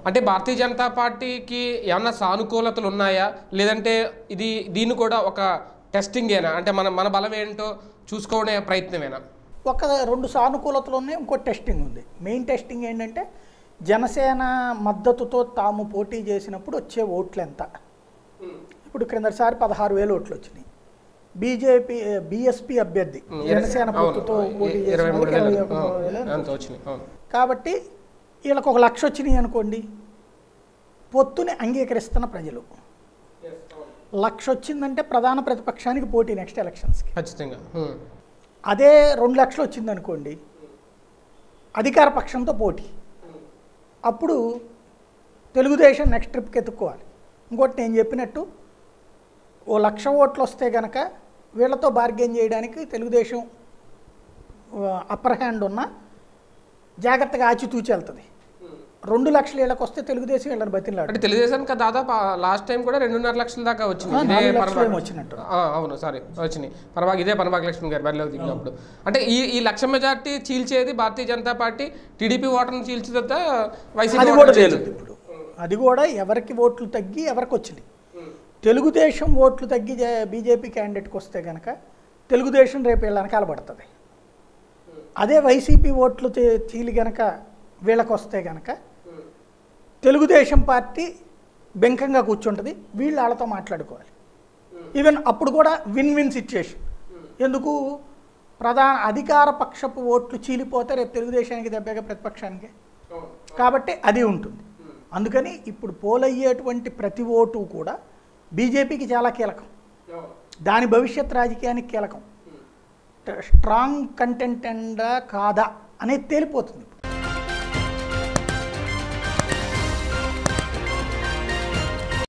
అంటే భారతీయ జనతా పార్టీకి ఏమన్నా సానుకూలతలు ఉన్నాయా లేదంటే ఇది దీన్ని కూడా ఒక టెస్టింగేనా అంటే మన మన బలం ఏంటో చూసుకోవడే ప్రయత్నమేనా ఒక రెండు సానుకూలతలు ఉన్నాయి ఇంకో టెస్టింగ్ ఉంది మెయిన్ టెస్టింగ్ ఏంటంటే జనసేన మద్దతుతో తాము పోటీ చేసినప్పుడు వచ్చే ఓట్లు ఎంత ఇప్పుడు క్రిందటిసారి పదహారు వేలు ఓట్లు వచ్చినాయి బీజేపీ బీఎస్పీ అభ్యర్థి జనసేన అవును పొత్తుతో పోటీ ఇరవై చేసిన మూడు వాళ్ళకి వేలు ఇరవై ఒక వేలు అంత వచ్చినాయి అవును కాబట్టి వీళ్ళకి ఒక లక్ష వచ్చినాయి అనుకోండి పొత్తుని అంగీకరిస్తున్న ప్రజలు లక్ష వచ్చిందంటే ప్రధాన ప్రతిపక్షానికి పోటీ నెక్స్ట్ ఎలక్షన్స్కి ఖచ్చితంగా ఉమ్. అదే రెండు లక్షలు వచ్చింది అనుకోండి అధికార పక్షంతో పోటీ అప్పుడు తెలుగుదేశం నెక్స్ట్ ట్రిప్కి ఎత్తుక్కోవాలి ఇంకోటి నేను చెప్పినట్టు ఓ లక్ష ఓట్లు వస్తే కనుక వీళ్ళతో బార్గెన్ చేయడానికి తెలుగుదేశం అప్పర్ హ్యాండ్ ఉన్న జాగ్రత్తగా ఆచితూచి వెళ్తుంది రెండు లక్షల వీళ్ళకి వస్తే తెలుగుదేశం వీళ్ళని బతిలాడు అంటే తెలుగుదేశానికి దాదాపు లాస్ట్ టైం కూడా రెండున్నర లక్షల దాకా వచ్చింది ఇదే నాలుగు లక్షలు పరభా- ఏమో వచ్చినట్టు ఆ, అవును సారీ వచ్చినాయి పరభాగ్ ఇదే పరభాగ లక్ష్మి గారు బరిలోకి దిగినప్పుడు అంటే ఈ ఈ లక్ష మెజార్టీ చీల్చేది భారతీయ జనతా పార్టీ టీడీపీ ఓటర్ని చీల్చేదా వైసీపీ అది కూడా ఓటర్ని తేలుతుంది ఇప్పుడు అది కూడా ఎవరికి ఓట్లు తగ్గి ఎవరికి వచ్చినాయి తెలుగుదేశం ఓట్లు తగ్గి జే- బీజేపీ క్యాండిడేట్కి వస్తే కనుక తెలుగుదేశం రేపు వీళ్ళ వెనకాల పడుతుంది అదే వైసీపీ ఓట్లు చే- చీలి గనక వీళ్ళకి వస్తే గనక తెలుగుదేశం పార్టీ బెంకంగా కూర్చుంటుంది వీళ్ళు వాళ్ళతో మాట్లాడుకోవాలి ఈవెన్ అప్పుడు కూడా విన్ విన్ సిచ్యుయేషన్ ఎందుకు ప్రధాన అధికార పక్షపు ఓట్లు చీలిపోతే రేపు తెలుగుదేశానికి దెబ్బగా ప్రతిపక్షానికి కాబట్టి అది ఉంటుంది అందుకని ఇప్పుడు పోలయ్యేటువంటి ప్రతి ఓటు కూడా బీజేపీకి చాలా కీలకం దాని భవిష్యత్ రాజకీయానికి కీలకం స్ట్రాంగ్ కంటెంట్ అండా కాదా అనేది తేలిపోతుంది